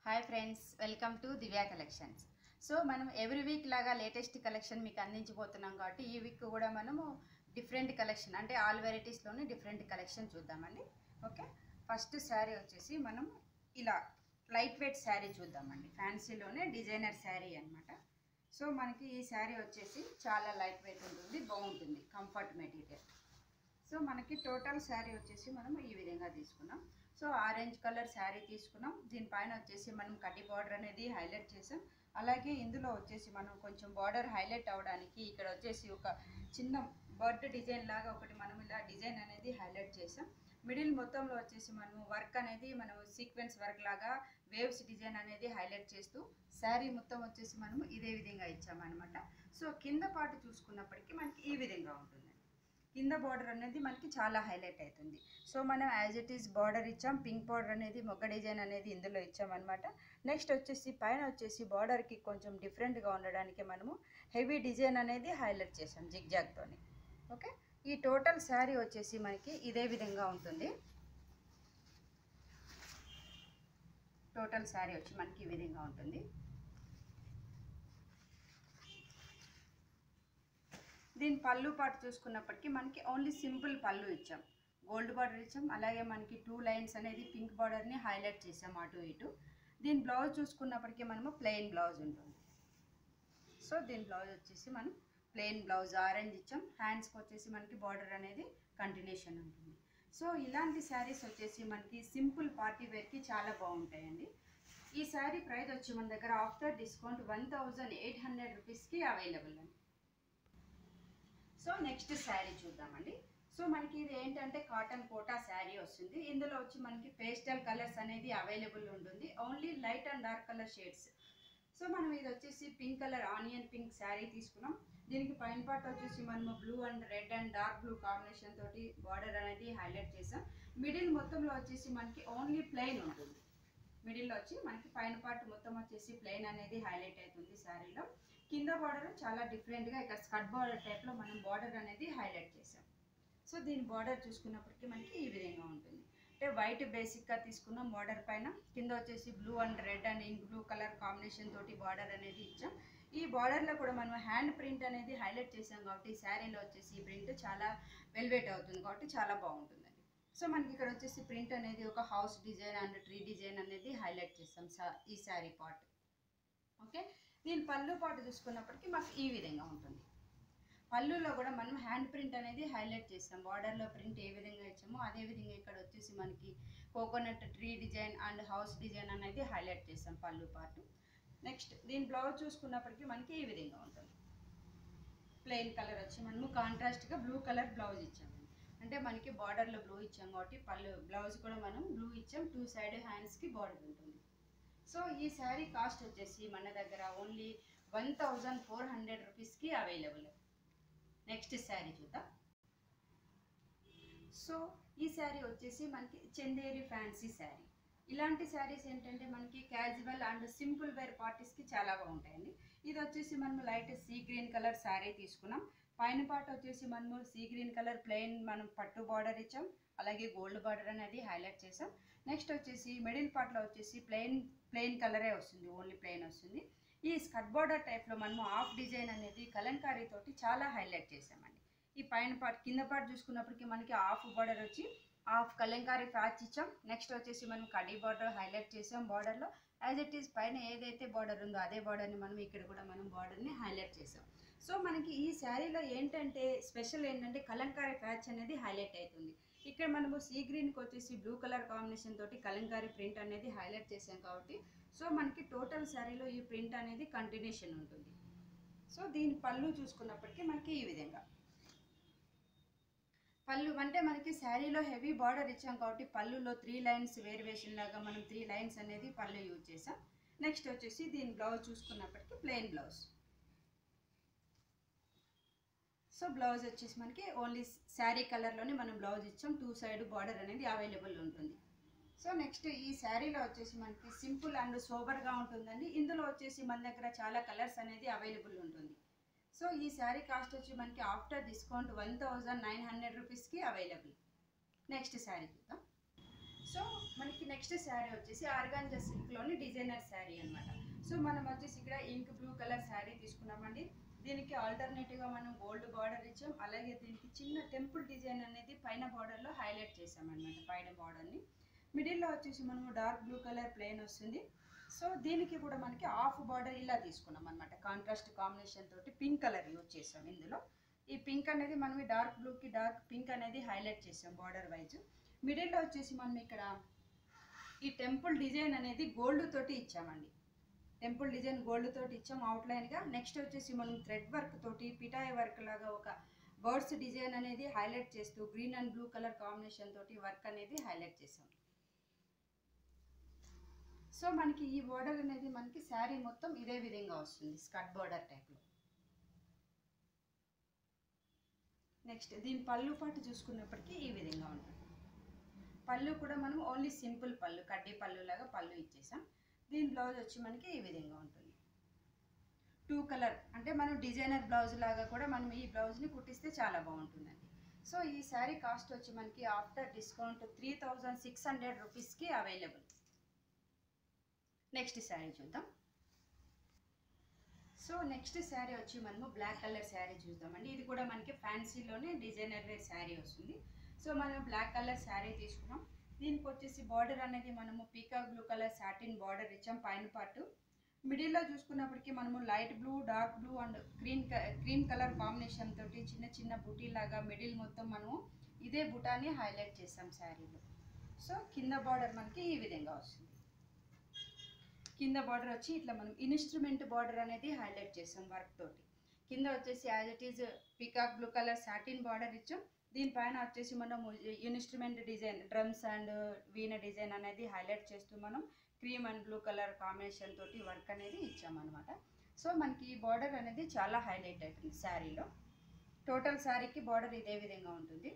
hi friends welcome to Divya collections so మనం every week లాగా latest collection మీకు అందించబోతున్నాం కాబట్టి ఈ వీక్ కూడా మనము డిఫరెంట్ కలెక్షన్ అంటే ఆల్ వెరైటీస్లోనే డిఫరెంట్ కలెక్షన్ చూద్దామండి ఓకే ఫస్ట్ శారీ వచ్చేసి మనం ఇలా లైట్ వెయిట్ శారీ చూద్దామండి ఫ్యాన్సీలోనే డిజైనర్ శారీ అన్నమాట సో మనకి ఈ శారీ వచ్చేసి చాలా లైట్ వెయిట్ ఉంటుంది బాగుంటుంది కంఫర్ట్ మెటీరియల్ సో మనకి టోటల్ శారీ వచ్చేసి మనం ఈ విధంగా తీసుకున్నాం సో ఆరెంజ్ కలర్ శారీ తీసుకున్నాం దీనిపైన వచ్చేసి మనం కడ్డీ బార్డర్ అనేది హైలైట్ చేసాం అలాగే ఇందులో వచ్చేసి మనం కొంచెం బార్డర్ హైలైట్ అవ్వడానికి ఇక్కడ వచ్చేసి ఒక చిన్న బర్డ్ డిజైన్ లాగా ఒకటి మనం ఇలా డిజైన్ అనేది హైలైట్ చేసాం మిడిల్ మొత్తంలో వచ్చేసి మనము వర్క్ అనేది మనం సీక్వెన్స్ వర్క్ లాగా వేవ్స్ డిజైన్ అనేది హైలైట్ చేస్తూ శారీ మొత్తం వచ్చేసి మనము ఇదే విధంగా ఇచ్చామన్నమాట సో కింద పాటు చూసుకున్నప్పటికీ మనకి ఈ విధంగా ఉంటుంది కింద బార్డర్ అనేది మనకి చాలా హైలైట్ అవుతుంది సో మనం యాజ్ ఇట్ ఈస్ బార్డర్ ఇచ్చాం పింక్ బార్డర్ అనేది మొగ్గ డిజైన్ అనేది ఇందులో ఇచ్చామన్నమాట నెక్స్ట్ వచ్చేసి పైన వచ్చేసి బార్డర్కి కొంచెం డిఫరెంట్గా ఉండడానికి మనము హెవీ డిజైన్ అనేది హైలైట్ చేసాం జిగ్జాగ్తోని ఓకే ఈ టోటల్ శారీ వచ్చేసి మనకి ఇదే విధంగా ఉంటుంది టోటల్ శారీ వచ్చి మనకి ఈ విధంగా ఉంటుంది దీని పళ్ళు పాటు చూసుకున్నప్పటికీ మనకి ఓన్లీ సింపుల్ పళ్ళు ఇచ్చాం గోల్డ్ బార్డర్ ఇచ్చాం అలాగే మనకి టూ లైన్స్ అనేది పింక్ బార్డర్ని హైలైట్ చేసాం అటు ఇటు దీని బ్లౌజ్ చూసుకున్నప్పటికీ మనము ప్లెయిన్ బ్లౌజ్ ఉంటుంది సో దీని బ్లౌజ్ వచ్చేసి మనం ప్లెయిన్ బ్లౌజ్ ఆరెంజ్ ఇచ్చాం హ్యాండ్స్కి వచ్చేసి మనకి బార్డర్ అనేది కంటిన్యూషన్ ఉంటుంది సో ఇలాంటి శారీస్ వచ్చేసి మనకి సింపుల్ పార్టీ వేర్కి చాలా బాగుంటాయండి ఈ శారీ ప్రైస్ వచ్చి మన దగ్గర after discount one thousand eight hundred రూపీస్కి అవైలబుల్ అండి సో నెక్స్ట్ శారీ చూద్దామండి సో మనకి ఇది ఏంటంటే కాటన్ కోటా శారీ వస్తుంది ఇందులో వచ్చి మనకి పేస్టల్ కలర్స్ అనేది అవైలబుల్ ఉంటుంది only light and dark colour shades so మనం ఇది వచ్చేసి pink colour onion pink sari తీసుకున్నాం దీనికి పైన పార్ట్ వచ్చేసి మనము blue and red and dark blue combination తోటి బార్డర్ అనేది హైలైట్ చేసాం మిడిల్ మొత్తంలో వచ్చేసి మనకి ఓన్లీ ప్లెయిన్ ఉంటుంది మిడిల్లో వచ్చి మనకి పైన పార్ట్ మొత్తం వచ్చేసి ప్లెయిన్ అనేది హైలైట్ అవుతుంది శారీలో కింద బార్డర్ చాలా డిఫరెంట్గా ఇక్కడ స్కట్ బార్డర్ టైప్లో మనం బార్డర్ అనేది హైలైట్ చేసాం సో దీని బార్డర్ చూసుకున్నప్పటికీ మనకి ఈ విధంగా ఉంటుంది అంటే వైట్ బేసిక్గా తీసుకున్నాం బార్డర్ పైన కింద వచ్చేసి blue and red and ink blue colour combination తోటి బార్డర్ అనేది ఇచ్చాం ఈ బార్డర్లో కూడా మనం హ్యాండ్ ప్రింట్ అనేది హైలైట్ చేసాం కాబట్టి శారీలో వచ్చేసి ఈ ప్రింట్ చాలా వెల్వెట్ అవుతుంది కాబట్టి చాలా బాగుంటుందండి సో మనకి ఇక్కడ వచ్చేసి ప్రింట్ అనేది ఒక house design and tree design అనేది హైలైట్ చేస్తాం ఈ శారీ పార్ట్ ఓకే దీని పళ్ళు పాటు చూసుకున్నప్పటికీ మాకు ఈ విధంగా ఉంటుంది పళ్ళులో కూడా మనం హ్యాండ్ ప్రింట్ అనేది హైలైట్ చేస్తాం బార్డర్లో ప్రింట్ ఏ విధంగా ఇచ్చామో అదే విధంగా ఇక్కడ వచ్చేసి మనకి coconut tree design and house design అనేది హైలైట్ చేస్తాం పళ్ళు పాటు నెక్స్ట్ దీని బ్లౌజ్ చూసుకున్నప్పటికీ మనకి ఈ విధంగా ఉంటుంది ప్లెయిన్ కలర్ వచ్చి మనము కాంట్రాస్ట్గా బ్లూ కలర్ బ్లౌజ్ ఇచ్చాము అంటే మనకి బార్డర్లో బ్లూ ఇచ్చాం కాబట్టి పళ్ళు బ్లౌజ్ కూడా మనం బ్లూ ఇచ్చాం టూ సైడ్ హ్యాండ్స్కి బార్డర్ ఉంటుంది సో ఈ శారీ కాస్ట్ వచ్చేసి మన దగ్గర only one thousand four hundred రూపీస్కి అవైలబుల్ నెక్స్ట్ శారీ చూద్దాం సో ఈ శారీ వచ్చేసి మనకి చందేరి ఫ్యాన్సీ శారీ ఇలాంటి శారీస్ ఏంటంటే మనకి క్యాజువల్ అండ్ సింపుల్ వేర్ పార్టీస్కి చాలా బాగుంటాయండి ఇది వచ్చేసి మనము light sea green colour sari తీసుకున్నాం పైన పార్ట్ వచ్చేసి మనము సీ గ్రీన్ కలర్ ప్లెయిన్ మనం పట్టు బార్డర్ ఇచ్చాం అలాగే గోల్డ్ బార్డర్ అనేది హైలైట్ చేసాం నెక్స్ట్ వచ్చేసి మిడిల్ పార్ట్లో వచ్చేసి ప్లెయిన్ ప్లెయిన్ కలరే వస్తుంది ఓన్లీ ప్లెయిన్ వస్తుంది ఈ స్కట్ బార్డర్ టైప్లో మనము హాఫ్ డిజైన్ అనేది కలంకారీ తోటి చాలా హైలైట్ చేసామండి ఈ పైన పార్ట్ కింద పార్ట్ చూసుకున్నప్పటికీ మనకి హాఫ్ బార్డర్ వచ్చి హాఫ్ కలంకారీ ప్యాచ్ ఇచ్చాం నెక్స్ట్ వచ్చేసి మనం కడీ బార్డర్ హైలైట్ చేసాం బార్డర్లో యాజ్ ఇట్ ఈస్ పైన ఏదైతే బార్డర్ ఉందో అదే బార్డర్ని మనం ఇక్కడ కూడా మనం బార్డర్ని హైలైట్ చేసాం సో మనకి ఈ శారీలో ఏంటంటే స్పెషల్ ఏంటంటే కలంకారీ ప్యాచ్ అనేది హైలైట్ అవుతుంది ఇక్కడ మనము సీ గ్రీన్కి వచ్చేసి బ్లూ కలర్ కాంబినేషన్ తోటి కలంకారీ ప్రింట్ అనేది హైలైట్ చేసాం కాబట్టి సో మనకి టోటల్ శారీలో ఈ ప్రింట్ అనేది కంటిన్యూషన్ ఉంటుంది సో దీని పళ్ళు చూసుకున్నప్పటికీ మనకి ఈ విధంగా పళ్ళు అంటే మనకి శారీలో హెవీ బార్డర్ ఇచ్చాం కాబట్టి పళ్ళులో త్రీ లైన్స్ వేరియేషన్ లాగా మనం త్రీ లైన్స్ అనేది పళ్ళు యూజ్ చేసాం నెక్స్ట్ వచ్చేసి దీని బ్లౌజ్ చూసుకున్నప్పటికీ ప్లెయిన్ బ్లౌజ్ సో బ్లౌజ్ వచ్చేసి మనకి ఓన్లీ శారీ కలర్లోనే మనం బ్లౌజ్ ఇచ్చాం టూ సైడ్ బార్డర్ అనేది అవైలబుల్ ఉంటుంది సో నెక్స్ట్ ఈ శారీలో వచ్చేసి మనకి సింపుల్ అండ్ సోబర్గా ఉంటుందండి ఇందులో వచ్చేసి మన దగ్గర చాలా కలర్స్ అనేది అవైలబుల్ ఉంటుంది సో ఈ శారీ కాస్ట్ వచ్చి మనకి after discount one thousand nine hundred రూపీస్కి అవైలబుల్ నెక్స్ట్ శారీ చూద్దాం సో మనకి నెక్స్ట్ శారీ వచ్చేసి ఆర్గాంజా సిల్క్లోని డిజైనర్ శారీ అన్నమాట సో మనం వచ్చేసి ఇక్కడ ఇంక్ బ్లూ కలర్ శారీ తీసుకున్నామండి దీనికి ఆల్టర్నేటివ్గా మనం గోల్డ్ బార్డర్ ఇచ్చాం అలాగే దీనికి చిన్న టెంపుల్ డిజైన్ అనేది పైన బార్డర్లో హైలైట్ చేసామన్నమాట పైన బార్డర్ని మిడిల్లో వచ్చేసి మనము డార్క్ బ్లూ కలర్ ప్లెయిన్ వస్తుంది సో దీనికి కూడా మనకి హాఫ్ బార్డర్ ఇలా తీసుకున్నాం అనమాట కాంట్రాస్ట్ కాంబినేషన్ తోటి పింక్ కలర్ యూజ్ చేసాం ఇందులో ఈ పింక్ అనేది మనం ఈ డార్క్ బ్లూకి డార్క్ పింక్ అనేది హైలైట్ చేసాం బార్డర్ వైజ్ మిడిల్లో వచ్చేసి మనం ఇక్కడ ఈ టెంపుల్ డిజైన్ అనేది గోల్డ్ తోటి ఇచ్చామండి టెంపుల్ డిజైన్ గోల్డ్ తోటి ఇచ్చాం అవుట్లైన్గా నెక్స్ట్ వచ్చేసి మనం థ్రెడ్ వర్క్ తోటి పిటాయి వర్క్ లాగా ఒక బర్డ్స్ డిజైన్ అనేది హైలైట్ చేస్తూ green and blue colour combination తోటి వర్క్ అనేది హైలైట్ చేసాం సో మనకి ఈ బోర్డర్ అనేది మనకి శారీ మొత్తం ఇదే విధంగా వస్తుంది స్కర్ట్ బోర్డర్ టైప్లో నెక్స్ట్ దీని పళ్ళు పాటు చూసుకున్నప్పటికీ ఈ విధంగా ఉంటుంది పళ్ళు కూడా మనం ఓన్లీ సింపుల్ పళ్ళు కడ్డీ పళ్ళు లాగా పళ్ళు ఇచ్చేసాం దీని బ్లౌజ్ వచ్చి మనకి ఈ విధంగా ఉంటుంది టూ కలర్ అంటే మనం డిజైనర్ బ్లౌజ్ లాగా కూడా మనం ఈ బ్లౌజ్ని కుట్టిస్తే చాలా బాగుంటుందండి సో ఈ శారీ కాస్ట్ వచ్చి మనకి after discount three thousand six hundred రూపీస్కి అవైలబుల్ నెక్స్ట్ శారీ చూద్దాం సో నెక్స్ట్ శారీ వచ్చి మనము బ్లాక్ కలర్ శారీ చూద్దామండి ఇది కూడా మనకి ఫ్యాన్సీలోనే డిజైనర్ వేర్ శారీ వస్తుంది సో మనం బ్లాక్ కలర్ శారీ తీసుకున్నాం దీనికి వచ్చేసి బార్డర్ అనేది మనము peacock blue colour satin border ఇచ్చాం పైన పార్ట్ మిడిల్లో చూసుకున్నప్పటికీ మనము light blue dark blue and green cream colour combination తోటి చిన్న చిన్న బుటీ లాగా మిడిల్ మొత్తం మనము ఇదే బుటాని హైలైట్ చేసాం శారీలో సో కింద బార్డర్ మనకి ఈ విధంగా వస్తుంది కింద బార్డర్ వచ్చి ఇట్లా మనం ఇన్స్ట్రుమెంట్ బార్డర్ అనేది హైలైట్ చేసాం వర్క్ తోటి కింద వచ్చేసి as it is peacock blue colour satin border ఇచ్చాం దీనిపైన వచ్చేసి మనం instrument design drums and veena design అనేది హైలైట్ చేస్తూ మనం cream and blue colour combination తోటి వర్క్ అనేది ఇచ్చామన్నమాట సో మనకి ఈ బార్డర్ అనేది చాలా హైలైట్ అవుతుంది శారీలో టోటల్ శారీకి బార్డర్ ఇదే విధంగా ఉంటుంది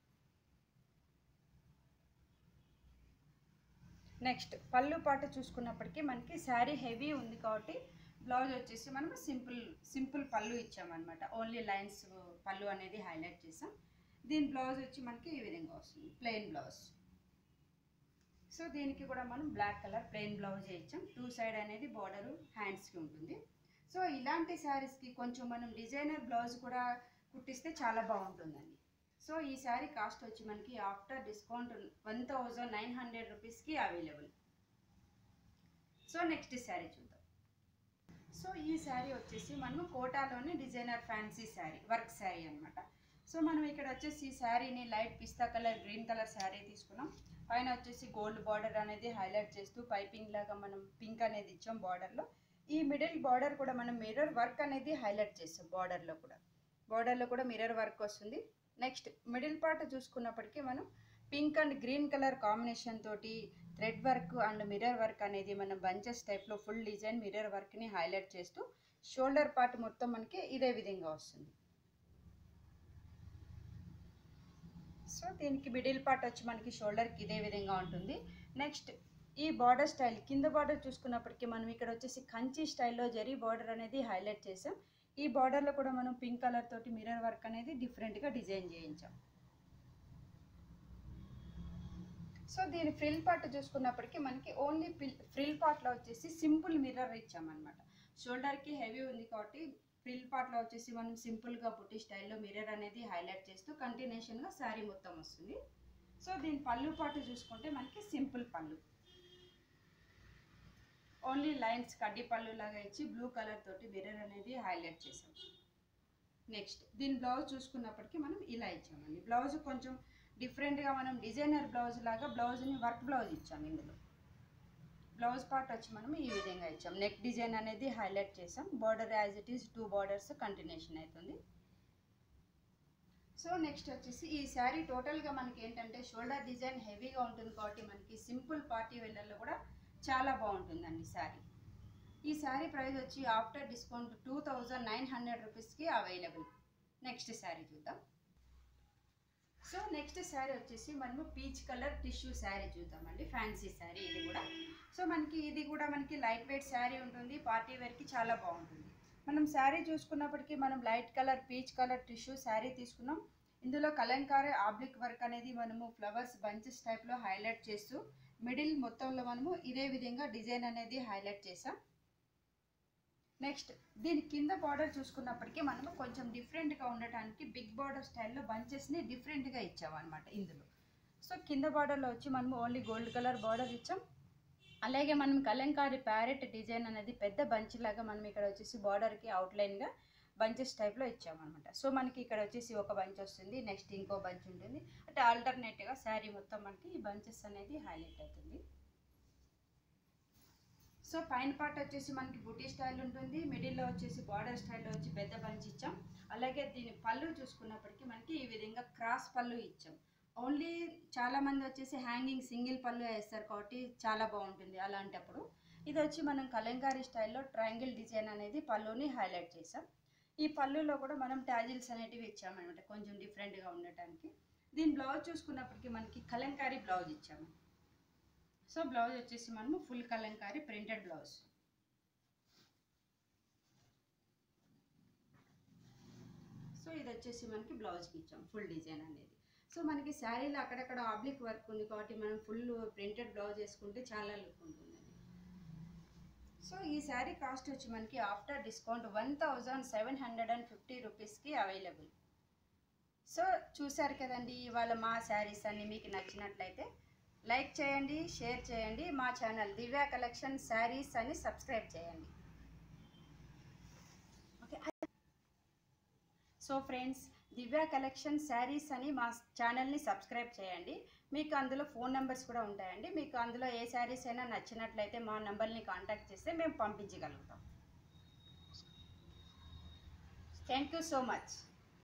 నెక్స్ట్ పళ్ళు పాటు చూసుకున్నప్పటికీ మనకి శారీ హెవీ ఉంది కాబట్టి బ్లౌజ్ వచ్చేసి మనం సింపుల్ సింపుల్ పళ్ళు ఇచ్చామన్నమాట ఓన్లీ లైన్స్ పళ్ళు అనేది హైలైట్ చేసాం దీని బ్లౌజ్ వచ్చి మనకి ఈ విధంగా వస్తుంది ప్లెయిన్ బ్లౌజ్ సో దీనికి కూడా మనం బ్లాక్ కలర్ ప్లెయిన్ బ్లౌజ్ ఇచ్చాం టూ సైడ్ అనేది బార్డరు హ్యాండ్స్కి ఉంటుంది సో ఇలాంటి శారీస్కి కొంచెం మనం డిజైనర్ బ్లౌజ్ కూడా కుట్టిస్తే చాలా బాగుంటుందండి సో ఈ శారీ కాస్ట్ వచ్చి మనకి after discount one thousand nine hundred రూపీస్కి అవైలబుల్ సో నెక్స్ట్ శారీ చూద్దాం సో ఈ శారీ వచ్చేసి మనము కోటాలోని designer fancy sari work sari అనమాట సో మనం ఇక్కడ వచ్చేసి ఈ శారీని light pista colour green colour sari తీసుకున్నాం పైన వచ్చేసి గోల్డ్ బార్డర్ అనేది హైలైట్ చేస్తూ పైపింగ్ లాగా మనం పింక్ అనేది ఇచ్చాం బార్డర్లో ఈ మిడిల్ బార్డర్ కూడా మనం మిర్రర్ వర్క్ అనేది హైలైట్ చేస్తాం బార్డర్లో కూడా బార్డర్లో కూడా మిర్రర్ వర్క్ వస్తుంది నెక్స్ట్ మిడిల్ పార్ట్ చూసుకున్నప్పటికీ మనం pink and green colour combination తోటి thread work and mirror work అనేది మనం బంచెస్ టైప్లో ఫుల్ డిజైన్ మిర్రర్ వర్క్ని హైలైట్ చేస్తూ షోల్డర్ పార్ట్ మొత్తం మనకి ఇదే విధంగా వస్తుంది సో దీనికి మిడిల్ పార్ట్ వచ్చి మనకి షోల్డర్కి ఇదే విధంగా ఉంటుంది నెక్స్ట్ ఈ బార్డర్ స్టైల్ కింద బార్డర్ చూసుకున్నప్పటికీ మనం ఇక్కడ వచ్చేసి కంచి స్టైల్లో జరీ బార్డర్ అనేది హైలైట్ చేసాం ఈ బార్డర్లో కూడా మనం పింక్ కలర్ తోటి మిర్రర్ వర్క్ అనేది డిఫరెంట్గా డిజైన్ చేయించాం సో దీని ఫ్రిల్ పార్ట్ చూసుకున్నప్పటికీ మనకి ఓన్లీ ఫ్రిల్ పార్ట్లో వచ్చేసి సింపుల్ మిర్రర్ ఇచ్చామన్నమాట షోల్డర్కి హెవీ ఉంది కాబట్టి ఫ్రిల్ పార్ట్లో వచ్చేసి మనం సింపుల్గా బుట్టి స్టైల్లో మిర్రర్ అనేది హైలైట్ చేస్తూ కంటిన్యూషన్గా శారీ మొత్తం వస్తుంది సో దీని పళ్ళు పాటు చూసుకుంటే మనకి సింపుల్ పళ్ళు ఓన్లీ లైన్స్ కడ్డీ పళ్ళు లాగా ఇచ్చి బ్లూ కలర్ తోటి మిర్రర్ అనేది హైలైట్ చేసాం నెక్స్ట్ దీని బ్లౌజ్ చూసుకున్నప్పటికీ మనం ఇలా ఇచ్చామండి బ్లౌజ్ కొంచెం డిఫరెంట్గా మనం డిజైనర్ బ్లౌజ్ లాగా బ్లౌజ్ని వర్క్ బ్లౌజ్ ఇచ్చాం ఇందులో బ్లౌజ్ పార్ట్ వచ్చి మనం ఈ విధంగా ఇచ్చాం నెక్ డిజైన్ అనేది హైలైట్ చేసాం border as it is two borders continuation అవుతుంది సో నెక్స్ట్ వచ్చేసి ఈ శారీ టోటల్గా మనకి ఏంటంటే షోల్డర్ డిజైన్ హెవీగా ఉంటుంది కాబట్టి మనకి సింపుల్ పార్టీ వేళ్ళల్లో కూడా చాలా బాగుంటుందండి శారీ ఈ శారీ ప్రైస్ వచ్చి after discount two thousand nine hundred రూపీస్కి అవైలబుల్ నెక్స్ట్ శారీ చూద్దాం సో నెక్స్ట్ శారీ వచ్చేసి మనము పీచ్ కలర్ టిష్యూ శారీ చూద్దామండి ఫ్యాన్సీ శారీ ఇది కూడా సో మనకి ఇది కూడా మనకి లైట్ వెయిట్ శారీ ఉంటుంది పార్టీ వేర్కి చాలా బాగుంటుంది మనం శారీ చూసుకున్నప్పటికీ మనం light colour peach colour tissue sari తీసుకున్నాం ఇందులో కలంకారీ ఆబ్లిక్ వర్క్ అనేది మనము ఫ్లవర్స్ బంచెస్ టైప్లో హైలైట్ చేస్తూ మిడిల్ మొత్తంలో మనము ఇదే విధంగా డిజైన్ అనేది హైలైట్ చేసాం నెక్స్ట్ దీని కింద బార్డర్ చూసుకున్నప్పటికీ మనము కొంచెం డిఫరెంట్గా ఉండటానికి బిగ్ బార్డర్ స్టైల్లో బంచెస్ని డిఫరెంట్గా ఇచ్చామన్నమాట ఇందులో సో కింద బార్డర్లో వచ్చి మనము ఓన్లీ గోల్డ్ కలర్ బార్డర్ ఇచ్చాం అలాగే మనం కలంకారీ ప్యారెట్ డిజైన్ అనేది పెద్ద బంచ్ లాగా మనం ఇక్కడ వచ్చేసి బార్డర్కి అవుట్లైన్గా బంచెస్ టైప్లో ఇచ్చామన్నమాట సో మనకి ఇక్కడ వచ్చేసి ఒక బంచ్ వస్తుంది నెక్స్ట్ ఇంకో బంచ్ ఉంటుంది అంటే ఆల్టర్నేట్గా శారీ మొత్తం మనకి ఈ బంచెస్ అనేది హైలైట్ అవుతుంది సో పైన పార్ట్ వచ్చేసి మనకి బుటీ స్టైల్ ఉంటుంది మిడిల్లో వచ్చేసి బార్డర్ స్టైల్లో వచ్చి పెద్ద బంచ్ ఇచ్చాం అలాగే దీని పళ్ళు చూసుకున్నప్పటికీ మనకి ఈ విధంగా క్రాస్ పళ్ళు ఇచ్చాం ఓన్లీ చాలా మంది వచ్చేసి హ్యాంగింగ్ సింగిల్ పళ్ళు వేస్తారు కాబట్టి చాలా బాగుంటుంది అలాంటప్పుడు ఇది వచ్చి మనం కలంకారీ స్టైల్లో ట్రయాంగిల్ డిజైన్ అనేది పళ్ళుని హైలైట్ చేసాం ఈ పళ్ళులో కూడా మనం టాజిల్స్ అనేటివి ఇచ్చామన్నమాట కొంచెం డిఫరెంట్గా ఉండటానికి దీని బ్లౌజ్ చూసుకున్నప్పటికీ మనకి కలంకారీ బ్లౌజ్ ఇచ్చాము సో బ్లౌజ్ వచ్చేసి మనము full Kalamkari printed blouse so ఇది వచ్చేసి మనకి బ్లౌజ్కి ఇచ్చాం ఫుల్ డిజైన్ అనేది సో మనకి శారీలో అక్కడక్కడ ఆబ్లిక్ వర్క్ ఉంది కాబట్టి మనం ఫుల్ ప్రింటెడ్ బ్లౌజ్ వేసుకుంటే చాలా లుక్ ఉంటుంది సో ఈ శారీ కాస్ట్ వచ్చి మనకి after discount one thousand seven hundred and fifty రూపీస్కి అవైలబుల్ సో చూసారు కదండి ఇవాళ మా శారీస్ అన్ని మీకు నచ్చినట్లయితే లైక్ చేయండి షేర్ చేయండి మా ఛానల్ దివ్య కలెక్షన్ శారీస్ అని సబ్స్క్రైబ్ చేయండి okay so friends Divya collection saris అని మా ఛానల్ని సబ్స్క్రైబ్ చేయండి మీకు అందులో ఫోన్ నెంబర్స్ కూడా ఉంటాయండి మీకు అందులో ఏ శారీస్ అయినా నచ్చినట్లయితే మా నెంబర్ని కాంటాక్ట్ చేస్తే మేము పంపించగలుగుతాం థ్యాంక్ యూ సో మచ్